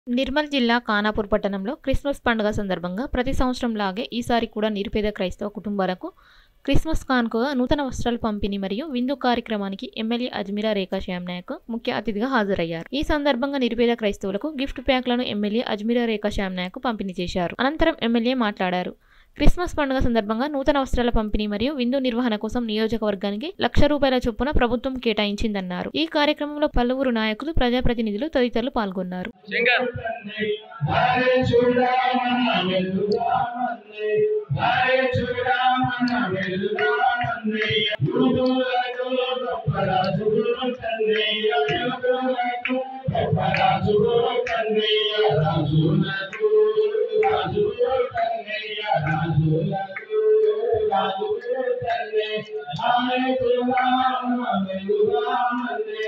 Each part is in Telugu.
నిర్మల్ జిల్లా ఖానాపూర్ పట్టణంలో క్రిస్మస్ పండుగ సందర్భంగా ప్రతి సంవత్సరం లాగే ఈసారి కూడా నిరుపేద క్రైస్తవ కుటుంబాలకు క్రిస్మస్ కానుకగా నూతన వస్త్రాలు పంపిణీ మరియు విందు కార్యక్రమానికి ఎమ్మెల్యే అజ్మీరా రేఖా శ్యామ్ నాయక్ ముఖ్య అతిథిగా హాజరయ్యారు ఈ సందర్భంగా నిరుపేద క్రైస్తవులకు గిఫ్ట్ ప్యాక్లను ఎమ్మెల్యే అజ్మీరా రేఖా శ్యామ్ నాయక్ పంపిణీ చేశారు అనంతరం ఎమ్మెల్యే మాట్లాడారు క్రిస్మస్ పండుగ సందర్భంగా నూతన వస్త్రాల పంపిణీ మరియు విందు నిర్వహణ కోసం నియోజకవర్గానికి లక్ష రూపాయల చొప్పున ప్రభుత్వం కేటాయించిందన్నారు ఈ కార్యక్రమంలో పలువురు నాయకులు ప్రజాప్రతినిధులు తదితరులు పాల్గొన్నారు శంకర్ హరే చూడమన వెలుగామన్నే హరే చూడమన వెలుగామన్నే యూదులకు గొప్ప రాజులు కన్నయ్య యూదులకు గొప్ప రాజులు కన్నయ్య రాజులకు రాజులు కన్నయ్య రాజులకు రాజులు కన్నయ్య హరే చూడమన వెలుగామన్నే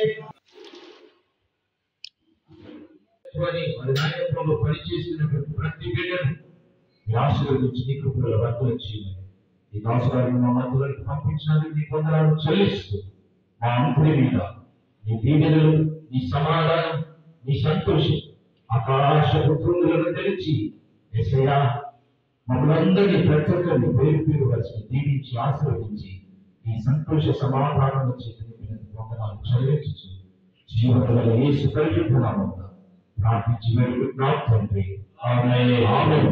అని మరి నాయకత్వంలో పనిచేస్తున్నటువంటి ప్రతి బిడ్డను మీ ఆశీర్వదించి నీ కృపల వర్తలు చేయమని ఈ దాసరాలను మా మధ్యలోకి పంపించినందుకు నీ పొందడాలను చెల్లిస్తూ మా అంకుడి మీద నీ దీవెనలు నీ సమాధానం నీ సంతోషం ఆకాశ పుత్రులను తెలిసి ఎసయా మమ్మల్ందరినీ ప్రతి ఒక్కరిని పేరు పేరు వచ్చి దీవించి ఆశీర్వదించి ఈ సంతోష సమాధానం చేతి వందనాలు చెల్లించు జీవన యేసు పరిశుద్ధ నామమున ప్రార్థించి వేడుకుంటున్నాం తండ్రి ఆమేన్